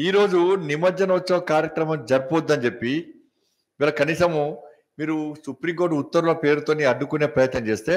ఈరోజు నిమజ్జనోత్సవ కార్యక్రమం జరపొద్దని చెప్పి వీళ్ళ కనీసము మీరు సుప్రీంకోర్టు ఉత్తర్వుల పేరుతోని అడ్డుకునే ప్రయత్నం చేస్తే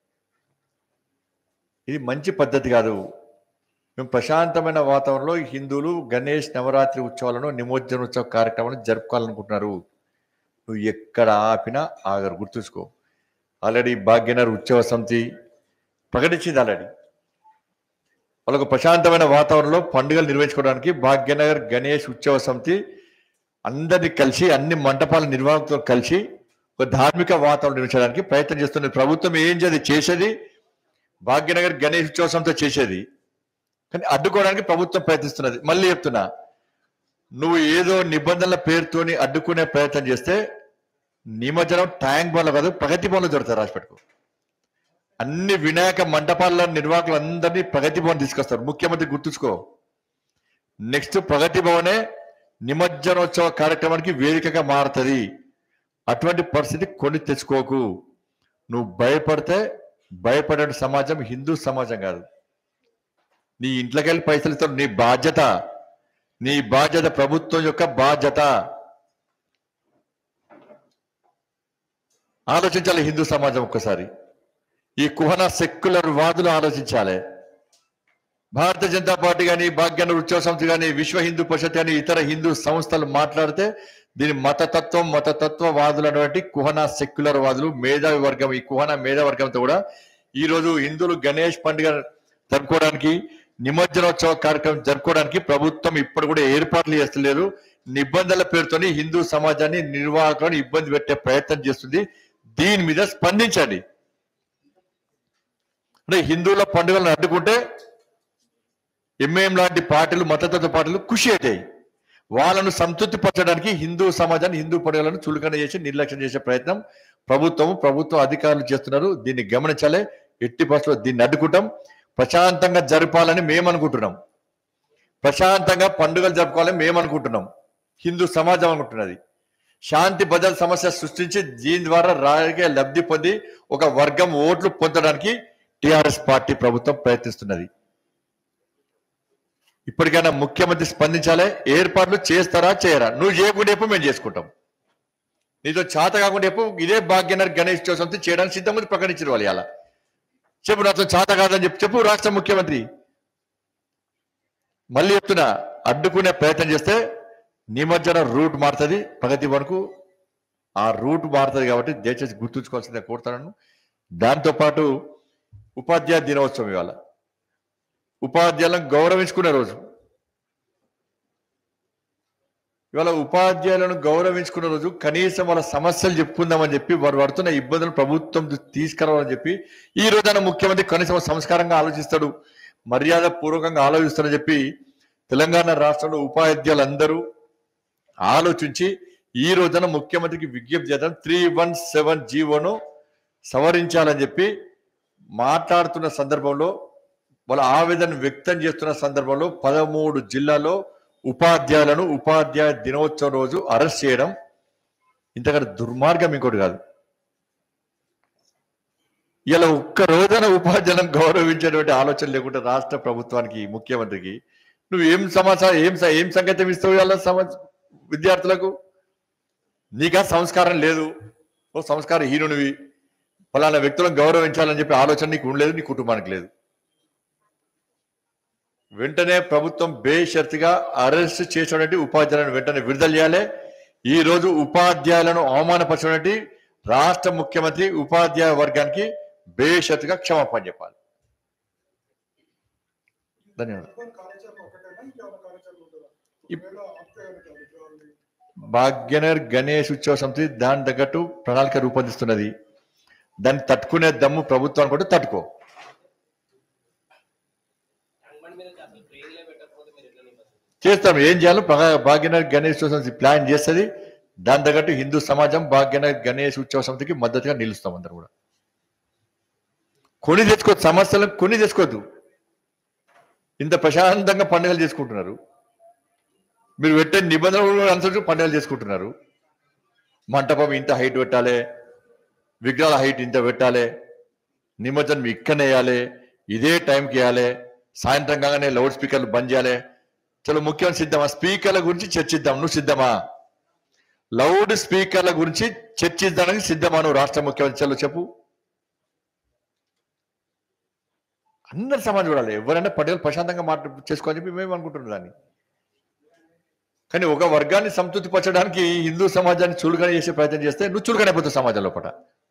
ఇది మంచి పద్ధతి కాదు మేము ప్రశాంతమైన వాతావరణంలో ఈ హిందువులు గణేష్ నవరాత్రి ఉత్సవాలను నిమజ్జనోత్సవ కార్యక్రమాలను జరుపుకోవాలనుకుంటున్నారు నువ్వు ఎక్కడ ఆపినా ఆగరు గుర్తుంచుకో ఆల్రెడీ భాగ్యనగర్ ఉత్సవ సమితి ప్రకటించింది ఆల్రెడీ వాళ్ళకు ప్రశాంతమైన వాతావరణంలో పండుగలు నిర్వహించుకోవడానికి భాగ్యనగర్ గణేష్ ఉత్సవ సమితి అందరినీ కలిసి అన్ని మంటపాల నిర్వాహకులతో కలిసి ఒక ధార్మిక వాతావరణం నిర్మించడానికి ప్రయత్నం చేస్తున్నది ప్రభుత్వం ఏం చేది చేసేది భాగ్యనగర్ గణేష్ ఉత్సవ సమితి చేసేది కానీ అడ్డుకోవడానికి ప్రభుత్వం ప్రయత్నిస్తున్నది మళ్ళీ చెప్తున్నా నువ్వు ఏదో నిబంధనల పేరుతోని అడ్డుకునే ప్రయత్నం చేస్తే నిమజ్జనం ట్యాంక్ బండ్లు కాదు ప్రగతి బండ్లు దొరుకుతాయి రాసిపెట్టుకో అన్ని వినాయక మండపాల నిర్వాహకులు అందరినీ ప్రగతి భవన్ తీసుకొస్తారు ముఖ్యమంత్రి గుర్తుంచుకో నెక్స్ట్ ప్రగతి భవనే నిమజ్జనోత్సవ కార్యక్రమానికి వేదికగా మారుతుంది అటువంటి పరిస్థితి కొని తెచ్చుకోకు నువ్వు భయపడితే భయపడే సమాజం హిందూ సమాజం కాదు నీ ఇంట్లోకి వెళ్ళి పైసలు ఇస్తాడు నీ బాధ్యత నీ బాధ్యత ప్రభుత్వం యొక్క బాధ్యత ఆలోచించాలి హిందూ సమాజం ఒక్కసారి ఈ కుహన సెక్యులర్ వాదులు ఆలోచించాలి భారతీయ జనతా పార్టీ కానీ భాగ్యాన ఉత్సవ సంస్థ కానీ విశ్వ హిందూ పరిషత్ కానీ ఇతర హిందూ సంస్థలు మాట్లాడితే దీని మతతత్వం మతతత్వ వాదులు అనేటువంటి కుహన సెక్యులర్ వాదులు మేధావి వర్గం ఈ కుహన మేధా వర్గంతో కూడా ఈ రోజు హిందువులు గణేష్ పండుగ జరుపుకోవడానికి నిమజ్జనోత్సవ కార్యక్రమం జరుపుకోవడానికి ప్రభుత్వం ఇప్పుడు కూడా ఏర్పాట్లు చేస్తలేదు నిబంధనల పేరుతోని హిందూ సమాజాన్ని నిర్వాహకులను ఇబ్బంది పెట్టే ప్రయత్నం చేస్తుంది దీని మీద స్పందించండి అంటే హిందువుల పండుగలను అడ్డుకుంటే ఎంఏఎం లాంటి పార్టీలు మతతత్వ పార్టీలు ఖుషి అవుతాయి వాళ్ళను సంతృప్తి పరచడానికి హిందూ సమాజాన్ని హిందూ పండుగలను చులకన చేసి నిర్లక్ష్యం చేసే ప్రయత్నం ప్రభుత్వం ప్రభుత్వ అధికారులు చేస్తున్నారు దీన్ని గమనించాలి ఎట్టి పరిస్థితుల్లో దీన్ని అడ్డుకుంటాం ప్రశాంతంగా జరపాలని మేము అనుకుంటున్నాం ప్రశాంతంగా పండుగలు జరుపుకోవాలని మేము అనుకుంటున్నాం హిందూ సమాజం అనుకుంటున్నది శాంతి భద్రత సమస్య సృష్టించి దీని ద్వారా రాజకీయ లబ్ధి పొంది ఒక వర్గం ఓట్లు పొందడానికి టిఆర్ఎస్ పార్టీ ప్రభుత్వం ప్రయత్నిస్తున్నది ఇప్పటికైనా ముఖ్యమంత్రి స్పందించాలి ఏర్పాట్లు చేస్తారా చేయరా నువ్వు చేయకుండా ఎప్పుడు మేము చేసుకుంటాం నీతో చేత కాకుండా ఎప్పుడు ఇదే భాగ్యనగర్ గణేష్ చౌసంతి చేయడానికి సిద్ధంగా ప్రకటించారు వాళ్ళు ఇలా చెప్పు నాతో చేత కాదని చెప్పి చెప్పు రాష్ట్ర ముఖ్యమంత్రి మళ్ళీ చెప్తున్నా అడ్డుకునే ప్రయత్నం చేస్తే నిమజ్జన రూట్ మారుతుంది ప్రగతి వరకు ఆ రూట్ మారుతుంది కాబట్టి దయచేసి గుర్తుంచుకోవాల్సిందే కోరుతాను దాంతోపాటు ఉపాధ్యాయ దినోత్సవం ఇవాళ ఉపాధ్యాయులను గౌరవించుకునే రోజు ఇవాళ ఉపాధ్యాయులను గౌరవించుకున్న రోజు కనీసం వాళ్ళ సమస్యలు చెప్పుకుందామని చెప్పి వారు పడుతున్న ఇబ్బందులు ప్రభుత్వం దృష్టికి తీసుకురావాలని చెప్పి ఈ రోజున ముఖ్యమంత్రి కనీసం సంస్కారంగా ఆలోచిస్తాడు మర్యాద పూర్వకంగా ఆలోచిస్తాడని చెప్పి తెలంగాణ రాష్ట్రంలో ఉపాధ్యాయులందరూ ఆలోచించి ఈ రోజున ముఖ్యమంత్రికి విజ్ఞప్తి చేద్దాం త్రీ వన్ సెవెన్ జీవోను సవరించాలని చెప్పి మాట్లాడుతున్న సందర్భంలో వాళ్ళ ఆవేదన వ్యక్తం చేస్తున్న సందర్భంలో పదమూడు జిల్లాల్లో ఉపాధ్యాయులను ఉపాధ్యాయ దినోత్సవం రోజు అరెస్ట్ చేయడం ఇంతకంటే దుర్మార్గం ఇంకోటి కాదు ఇలా ఒక్క రోజున ఉపాధ్యాయులను గౌరవించేటువంటి ఆలోచన లేకుండా రాష్ట్ర ప్రభుత్వానికి ముఖ్యమంత్రికి నువ్వు ఏం సమాచారం ఏం స- ఏం సంకేతం ఇస్తావు ఇవాళ సమ విద్యార్థులకు నీకా సంస్కారం లేదు ఓ సంస్కార హీనునివి ఫలానా వ్యక్తులను గౌరవించాలని చెప్పి ఆలోచన నీకు ఉండలేదు నీ కుటుంబానికి లేదు వెంటనే ప్రభుత్వం బేషరతుగా అరెస్ట్ చేసినటువంటి ఉపాధ్యాయులను వెంటనే విడుదల చేయాలి ఈ రోజు ఉపాధ్యాయులను అవమానపరిచినటువంటి రాష్ట్ర ముఖ్యమంత్రి ఉపాధ్యాయ వర్గానికి బేషరతుగా క్షమాపణ చెప్పాలి ధన్యవాదాలు అర్బన్ కార్యాచరణ ఒకటేనా ఇంకేమైనా కార్యాచరణ ఉంటుందా ఇప్- ఒకవేళ ఆప్తే కనుక విగ్రహాన్ని భాగ్యనగర్ గణేష్ ఉత్సవ సమితి దాని తగ్గట్టు ప్రణాళిక రూపొందిస్తున్నది దాన్ని తట్టుకునే దమ్ము ప్రభుత్వాన్ని కూడా తట్టుకో ట్యాంక్ మీద అసలు ట్రైన్లే పెట్టకపోతే మీరు ఎట్లా నింపారు చేస్తాం ఏం చేయాలో భా- భాగ్యనగర్ గణేష్ ఉత్సవ సమితి ప్లాన్ చేస్తుంది దాని తగ్గట్టు హిందూ సమాజం భాగ్యనగర్ గణేష్ ఉత్సవ సమితికి మద్దతుగా నిలుస్తాం అందరు కూడా కొని తెచ్చుకోవద్దు సమస్యలను కొని తెచ్చుకోవద్దు ఇంత ప్రశాంతంగా పండుగలు చేసుకుంటున్నారు మీరు పెట్టే నిబంధనలు అనుసరించి పండుగలు చేసుకుంటున్నారు మంటపం ఇంత హైట్ పెట్టాలి విగ్రహాల హైట్ ఇంత పెట్టాలి నిమజ్జనం ఇక్కడనే వేయాలి ఇదే టైంకి వేయాలి సాయంత్రం కాగానే లౌడ్ స్పీకర్లు బంద్ చేయాలి చలో ముఖ్యమంత్రి సిద్ధమా స్పీకర్ల గురించి చర్చిద్దాం నువ్వు సిద్ధమా లౌడ్ స్పీకర్ల గురించి చర్చిద్దానికి సిద్ధమా నువ్వు రాష్ట్ర ముఖ్యమంత్రి చలో చెప్పు అందరు సమాజం చూడాలి ఎవరైనా పండుగలు ప్రశాంతంగా మాట చేసుకోని చెప్పి మేము అనుకుంటున్నాం దాన్ని కానీ ఒక వర్గాన్ని సంతృప్తి పరచడానికి హిందూ సమాజాన్ని చులుగా చేసే ప్రయత్నం చేస్తే నువ్వు చులుగానే పోతావు సమాజం లోపల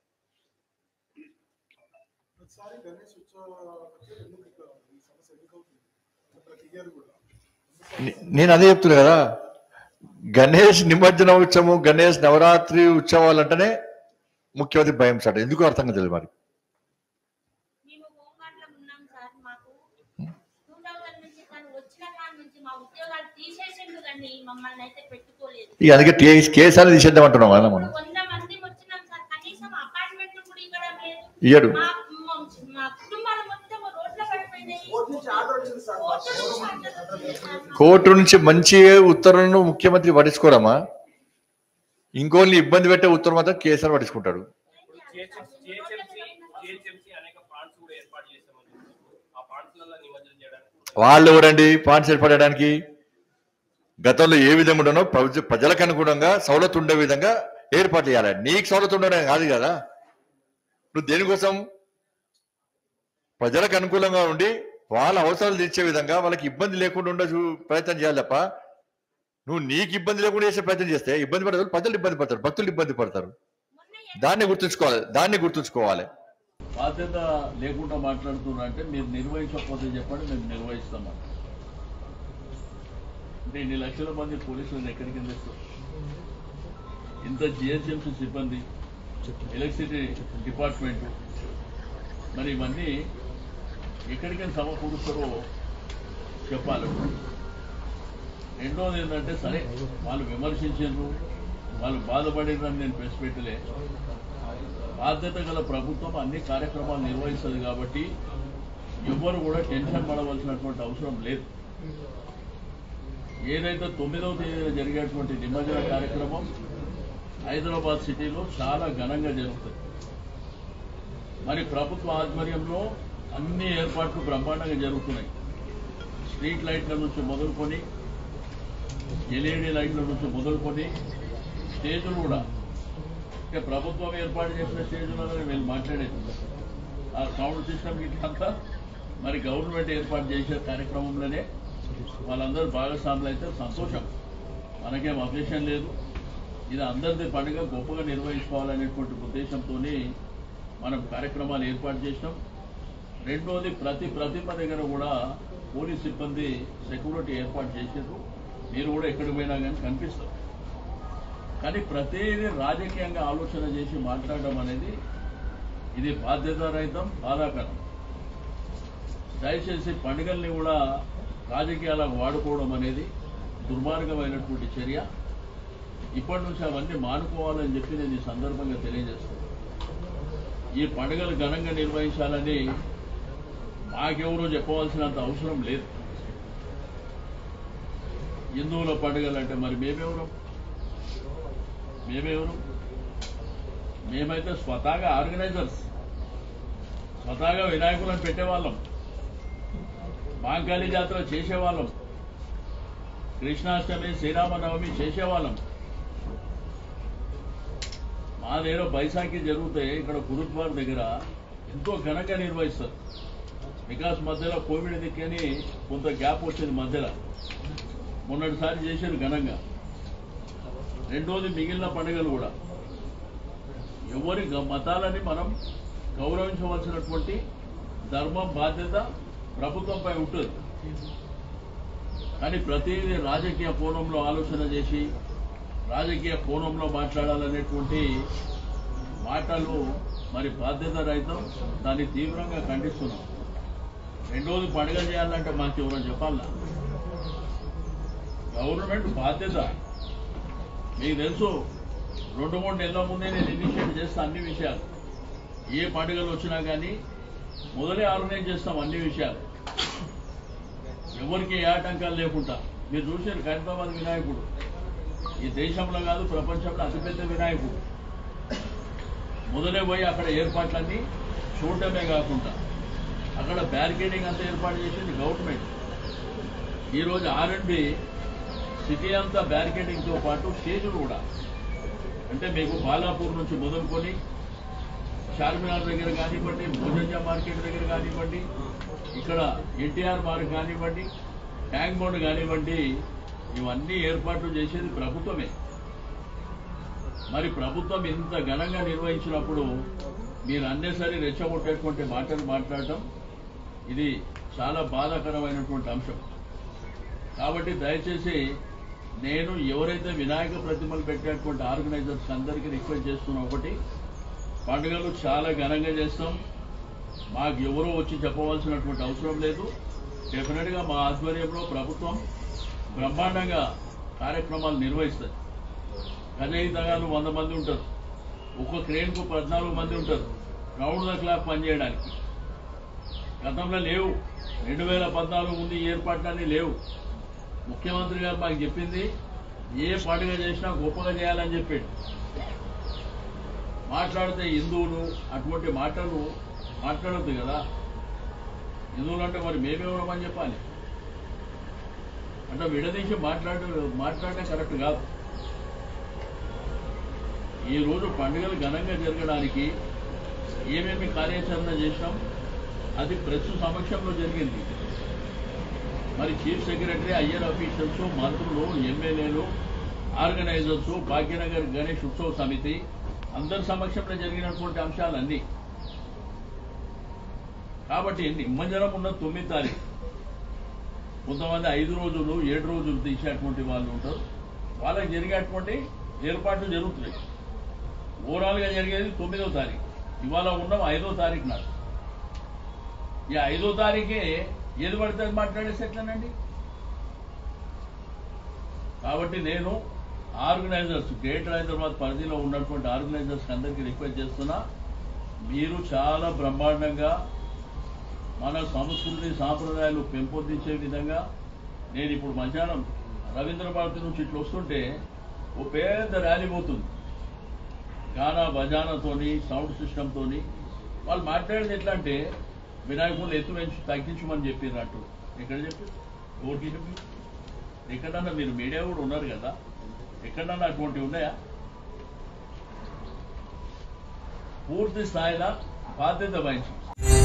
ప్రతిసారి గణేష్ ఉత్సవాలకి ఎందుకు ఇట్లా ఈ సమస్య ఎందుకు అవుతుంది ప్రతి ఇయర్ కూడా నే- నేను అదే చెప్తున్నా కదా గణేష్ నిమజ్జన ఉత్సవం గణేష్ నవరాత్రి ఉత్సవాలు అంటేనే ముఖ్యమంత్రి భయం సార్ ఎందుకు అర్థం తెలియదు మరి మేము హోంగార్డ్ లో ఉన్నాం సార్ మాకు టూ థౌజండ్ నుంచి తను వచ్చిన కాడ నుంచి మా ఉద్యోగాలు తీసేసిండు కానీ మమ్మల్ని అయితే పెట్టుకోలేదు ఇక అందుకే టీ- కేసు అనేది తీసేద్దాం అంటున్నాం కదా మనం ఇప్పుడు వంద మంది వచ్చినాం సార్ కనీసం అపార్ట్మెంట్ కూడా ఇవ్వడం లేదు ఇయ్యడు మా మా- మా కుటుంబాలు మొత్తం రోడ్ల పడిపోయినాయి కోర్టు నుంచి ఆర్డర్ వచ్చింది సార్ కోర్టు నుంచి ఆర్డర్ వచ్చింది సార్ మాకు. కోర్టు నుంచి మంచి ఉత్తర్వులను ముఖ్యమంత్రి పట్టించుకోరమ్మా ఇంకోళ్ళని ఇబ్బంది పెట్టే ఉత్తర్వు మాత్రం కేసీఆర్ పట్టించుకుంటాడు జిహెచ్ఎంసీ జిహెచ్ఎంసీ అనేక పాండ్స్ కూడా ఏర్పాటు చేస్తామని ఆ పాండ్స్లలో నిమజ్జనం చేయడానికి వాళ్ళు ఎవరండి పాయింట్స్ ఏర్పడడానికి గతంలో ఏ విధంగా ఉండనో ప్రజ- ప్రజలకు అనుగుణంగా సౌలత్ ఉండే విధంగా ఏర్పాటు చేయాలి నీకు సౌలత్ ఉండడం కాదు కదా నువ్వు దేనికోసం ప్రజలకు అనుకూలంగా ఉండి వాళ్ళ అవసరాలు తీర్చే విధంగా వాళ్ళకి ఇబ్బంది లేకుండా ఉండే చూ- ప్రయత్నం చేయాలి తప్ప నువ్వు నీకు ఇబ్బంది లేకుండా చేసే ప్రయత్నం చేస్తే ఇబ్బంది పడతారు ప్రజలు ఇబ్బంది పడతారు భక్తులు ఇబ్బంది పడతారు మొన్న దాన్ని గుర్తుంచుకోవాలి దాన్ని గుర్తుంచుకోవాలి బాధ్యత లేకుండా మాట్లాడుతున్నా అంటే మీరు నిర్వహించకపోతే చెప్పండి మేము నిర్వహిస్తామని అంటే ఇన్ని లక్షల మంది పోలీసులను ఎక్కడికి తెస్తారు ఇంత జిహెచ్ఎంసీ సిబ్బంది ఎలక్ట్రిసిటీ డిపార్ట్మెంట్ మరి ఇవన్నీ ఎక్కడికైనా సమకూరుస్తారో చెప్పాలి రెండోది ఏంటంటే సరే వాళ్ళు విమర్శించారు వాళ్ళు బాధపడినని నేను ప్రెస్ పెట్టలే బాధ్యత గల ప్రభుత్వం అన్ని కార్యక్రమాలు నిర్వహిస్తుంది కాబట్టి ఎవ్వరు కూడా టెన్షన్ పడవలసినటువంటి అవసరం లేదు ఏదైతే తొమ్మిదవ తేదీన జరిగేటువంటి నిమజ్జన కార్యక్రమం హైదరాబాద్ సిటీలో చాలా ఘనంగా జరుగుతుంది మరి ప్రభుత్వ ఆధ్వర్యంలో అన్ని ఏర్పాట్లు బ్రహ్మాండంగా జరుగుతున్నాయి స్ట్రీట్ లైట్ల నుంచి మొదలుకొని ఎల్ఈడి లైట్ల నుంచి మొదలుకొని స్టేజులు కూడా అంటే ప్రభుత్వం ఏర్పాటు చేసిన స్టేజ్లలో వీళ్ళు మాట్లాడేది ఆ సౌండ్ సిస్టమ్ ఇట్లంతా మరి గవర్నమెంట్ ఏర్పాటు చేసే కార్యక్రమంలోనే వాళ్ళందరూ భాగస్వాములు అయితే సంతోషం మనకేం అబ్జెక్షన్ లేదు ఇది అందరిది పండుగ గొప్పగా నిర్వహించుకోవాలనేటువంటి ఉద్దేశంతో మనం కార్యక్రమాలు ఏర్పాటు చేసినాం రెండోది ప్రతి ప్రతిమ దగ్గర కూడా పోలీస్ సిబ్బంది సెక్యూరిటీ ఏర్పాటు చేసారు మీరు కూడా ఎక్కడికి పోయినా కానీ కనిపిస్తారు కానీ ప్రతిదీ రాజకీయంగా ఆలోచన చేసి మాట్లాడడం అనేది ఇది బాధ్యతారహితం బాధాకరం దయచేసి పండుగల్ని కూడా రాజకీయాలకు వాడుకోవడం అనేది దుర్మార్గమైనటువంటి చర్య ఇప్పటి నుంచి అవన్నీ మానుకోవాలని చెప్పి నేను ఈ సందర్భంగా తెలియజేస్తాను ఈ పండుగలు ఘనంగా నిర్వహించాలని మాకెవరూ చెప్పవలసినంత అవసరం లేదు హిందువుల పండుగలు అంటే మరి మేమెవరు మేమెవరు మేమైతే స్వతహాగా ఆర్గనైజర్స్ స్వతహాగా వినాయకులను పెట్టేవాళ్ళం మాంకాళి జాతర చేసేవాళ్ళం కృష్ణాష్టమి శ్రీరామనవమి చేసేవాళ్ళం మా దగ్గర బైసాఖి జరుగుతాయి ఇక్కడ గురుద్వార్ దగ్గర ఎంతో ఘనంగా నిర్వహిస్తారు వికాస్ మధ్యలో కోవిడ్ దిక్కని కొంత గ్యాప్ వచ్చింది మధ్యలో మొన్నటిసారి చేశారు ఘనంగా రెండోది మిగిలిన పండుగలు కూడా ఎవరి గ- మతాలని మనం గౌరవించవలసినటువంటి ధర్మం బాధ్యత ప్రభుత్వంపై ఉంటుంది కానీ ప్రతిదీ రాజకీయ కోణంలో ఆలోచన చేసి రాజకీయ కోణంలో మాట్లాడాలనేటువంటి మాటలు మరి బాధ్యత రహితం దాన్ని తీవ్రంగా ఖండిస్తున్నాం రెండోది పండుగ చేయాలంటే మాకు ఎవరో చెప్పాలా గవర్నమెంట్ బాధ్యత మీకు తెలుసు రెండు మూడు నెలల ముందే నేను ఇనిషియేట్ చేస్తా అన్ని విషయాలు ఏ పండుగలు వచ్చినా కానీ మొదలే ఆర్గనైజ్ చేస్తాం అన్ని విషయాలు ఎవరికి ఏ ఆటంకాలు లేకుండా మీరు చూసారు ఖైరతాబాద్ వినాయకుడు ఈ దేశంలో కాదు ప్రపంచంలో అతిపెద్ద వినాయకుడు మొదలే పోయి అక్కడ ఏర్పాట్లన్నీ చూడటమే కాకుండా అక్కడ బ్యారికేడింగ్ అంతా ఏర్పాటు చేసింది గవర్నమెంట్ ఈరోజు ఆర్ఎండ్బి సిటీ అంతా బ్యారికేడింగ్ తో పాటు స్టేజ్లు కూడా అంటే మీకు బాలాపూర్ నుంచి మొదలుకొని చార్మినార్ దగ్గర కానివ్వండి భోజంజా మార్కెట్ దగ్గర కానివ్వండి ఇక్కడ ఎన్టీఆర్ మార్క్ కానివ్వండి ట్యాంక్ బోర్డు కానివ్వండి ఇవన్నీ ఏర్పాట్లు చేసేది ప్రభుత్వమే మరి ప్రభుత్వం ఇంత ఘనంగా నిర్వహించినప్పుడు మీరు అన్నేసరి రెచ్చగొట్టేటువంటి మాటలు మాట్లాడటం ఇది చాలా బాధాకరమైనటువంటి అంశం కాబట్టి దయచేసి నేను ఎవరైతే వినాయక ప్రతిమలు పెట్టేటువంటి ఆర్గనైజర్స్ అందరికీ రిక్వెస్ట్ చేస్తున్నా ఒకటి పండుగలు చాలా ఘనంగా చేస్తాం మాకు ఎవరో వచ్చి చెప్పవలసినటువంటి అవసరం లేదు డెఫినెట్ గా మా ఆధ్వర్యంలో ప్రభుత్వం బ్రహ్మాండంగా కార్యక్రమాలు నిర్వహిస్తుంది రచయితగాలు వంద మంది ఉంటారు ఒక్క క్రేన్ కు పద్నాలుగు మంది ఉంటారు రౌండ్ ద క్లాక్ పనిచేయడానికి గతంలో లేవు రెండు వేల పద్నాలుగు ముందు ఈ ఏర్పాట్లన్నీ లేవు ముఖ్యమంత్రి గారు మాకు చెప్పింది ఏ పండుగ చేసినా గొప్పగా చేయాలని చెప్పాడు మాట్లాడితే హిందువులు అటువంటి మాటలు మాట్లాడద్దు కదా హిందువులు అంటే మరి మేమేమని చెప్పాలి అంటే విడదీసి మాట్లాడ మాట్లాడడం కరెక్ట్ కాదు ఈ రోజు పండుగలు ఘనంగా జరగడానికి ఏమేమి కార్యాచరణ చేసినాం అది ప్రెస్ సమక్షంలో జరిగింది మరి చీఫ్ సెక్రటరీ ఐఆర్ అఫీషియల్స్ మంత్రులు ఎమ్మెల్యేలు ఆర్గనైజర్స్ భాగ్యనగర్ గణేష్ ఉత్సవ సమితి అందరి సమక్షంలో జరిగినటువంటి అంశాలన్నీ కాబట్టి నిమ్మజనం ఉన్న తొమ్మిది తారీఖు కొంతమంది ఐదు రోజులు ఏడు రోజులు తీసేటువంటి వాళ్ళు ఉంటారు వాళ్ళకి జరిగేటువంటి ఏర్పాట్లు జరుగుతున్నాయి ఓవరాల్ గా జరిగేది తొమ్మిదో తారీఖు ఇవాళ ఉన్నాం ఐదో తారీఖు నాడు ఈ ఐదో తారీఖే ఏది పడితే అది మాట్లాడేసి ఎట్లనండి కాబట్టి నేను ఆర్గనైజర్స్ గ్రేటర్ హైదరాబాద్ పరిధిలో ఉన్నటువంటి ఆర్గనైజర్స్ అందరికీ రిక్వెస్ట్ చేస్తున్నా మీరు చాలా బ్రహ్మాండంగా మన సంస్కృతి సాంప్రదాయాలు పెంపొందించే విధంగా నేను ఇప్పుడు మధ్యాహ్నం రవీంద్ర భారతి నుంచి ఇట్లా వస్తుంటే ఓ పెద్ద ర్యాలీ పోతుంది గానా బజానాతోని సౌండ్ సిస్టమ్ తోని వాళ్ళు మాట్లాడేది ఎట్లా అంటే వినాయకులు ఎత్తు పెంచి తగ్గించమని చెప్పినట్టు ఎక్కడ చెప్పి ఎవరికి చెప్పి ఎక్కడన్నా మీరు మీడియా కూడా ఉన్నారు కదా ఎక్కడన్నా అటువంటివి ఉన్నాయా పూర్తి స్థాయిలో బాధ్యత వహించి